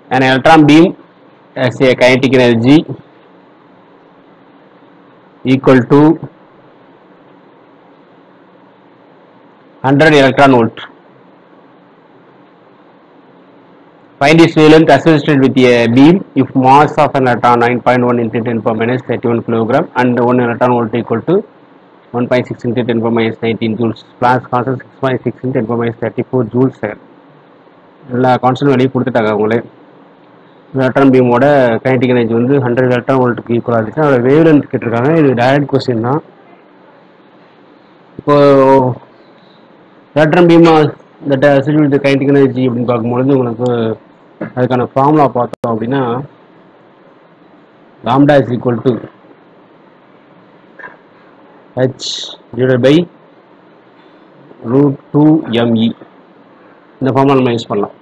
an electron beam has a kinetic energy equal to 100 electron volt. Find its wavelength associated with a beam if mass of an electron 9.1 into 10 power minus 31 kilogram and 1 electron volt equal to 1.6 into 10 power minus 19 joules. Planck's constant 6.6 into 10 power minus 34 joules. எல்லா constant value கொடுத்துட்டாங்க அவங்களே electron பீமோட kinetic energy வந்து hundred electron வோல்ட்டுக்கு ஈக்குவலாக இருந்துச்சு அதோட wave length கேட்டிருக்காங்க இது டைரக்ட் கொஸ்டின் தான் இப்போ எலக்ட்ரான் பீமா இந்த வித் கைனடிக் எனர்ஜி அப்படின்னு பார்க்கும்பொழுது உங்களுக்கு அதுக்கான ஃபார்முலா பார்த்தோம் அப்படின்னா lambda is equal to H divide by root two m e இந்த ஃபார்முலா நம்ம யூஸ் பண்ணலாம்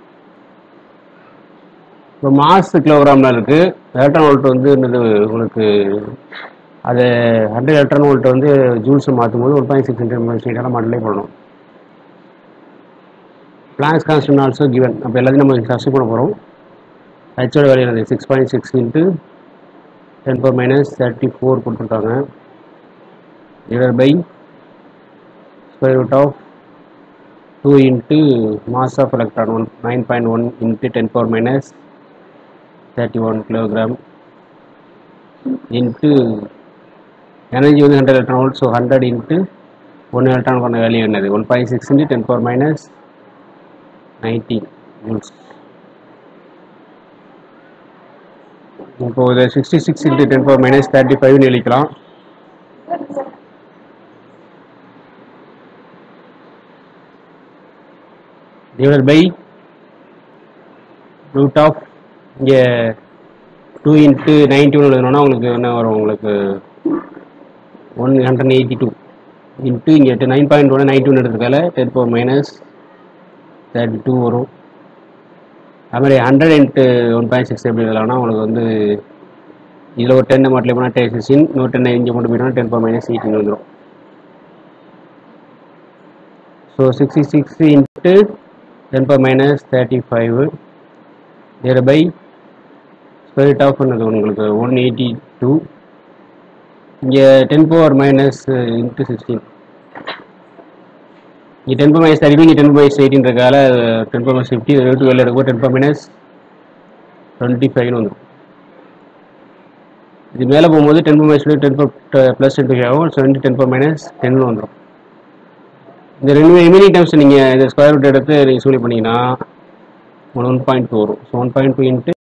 இப்போ மாஸ் கிலோகிராமில் இருக்குது எலக்ட்ரான் வோல்ட் வந்து என்னது உங்களுக்கு அது ஹண்ட்ரட் எலக்ட்ரான் வோல்ட் வந்து ஜூல்ஸை மாற்றும் போது ஒன் பாயிண்ட் சிக்ஸ் ஹண்ட்ரட் மாடலே பண்ணணும் பிளான்ஸ் கான்ஸ்டன்ட் ஆல்சோ கிவன் அப்போ எல்லாத்தையும் நம்ம சப்ஸ்ட் பண்ண போகிறோம் ஹெச்சோட வேல்யூ என்னது six point six into ten power minus thirty four கொடுத்துருக்காங்க divide by square root of two into mass of electron one nine point one into ten power minus thirty one kilogram into energy வந்து hundred electron volt so hundred into one electron கொண்ட value என்னது one point six into ten power minus nineteen joules இப்போ இதை sixty six into ten power minus thirty ஃபைவ்னு எழுதிக்கலாம் divided by root of இங்கே two into ninety one எழுதணும்னா உங்களுக்கு என்ன வரும் உங்களுக்கு one hundred eighty two into இங்கே nine point one ninety one எடுத்துருக்கால ten four minus thirty two வரும் அது மாதிரி hundred into one point six எப்படி எழுதலாம்னா உங்களுக்கு வந்து இதில் ஒரு டென் மட்டும் போனால் டென் சிக்ஸ்டின் இன்னொரு டென் இங்கே கொண்டு போயிட்டோம்னா டென் ஃபோர் மைனஸ் எயிட்டின் வந்துடும் so sixty six into ten power minus thirty five near by square of பண்ணது உங்களுக்கு ஒன் எயிட்டி டூ இங்கே ten power minus into sixteen இங்கே டென் பவர் மைனஸ் தேர்ட்டி இங்கே டென் பவர் மைனஸ் எயிட்டின் இருக்கால ten power minus fifty எழுபத்தி வெளில இருக்கும் ten power minus twenty ஃபைவ்னு வந்துடும் இது மேலே போகும்போது ten power minus ten power plus twenty five ஆகும் டுவெண்ட்டி டென் பவர் மைனஸ் டென்னு வந்துடும் இந்த ரெண்டு ரிமைனிங் டைம்ஸ் நீங்கள் இந்த ஸ்கொயர் ரூட் எடுத்து நீங்கள் சூழி பண்ணீங்கன்னா ஒன் பாயிண்ட் டூ வரும் so one point two into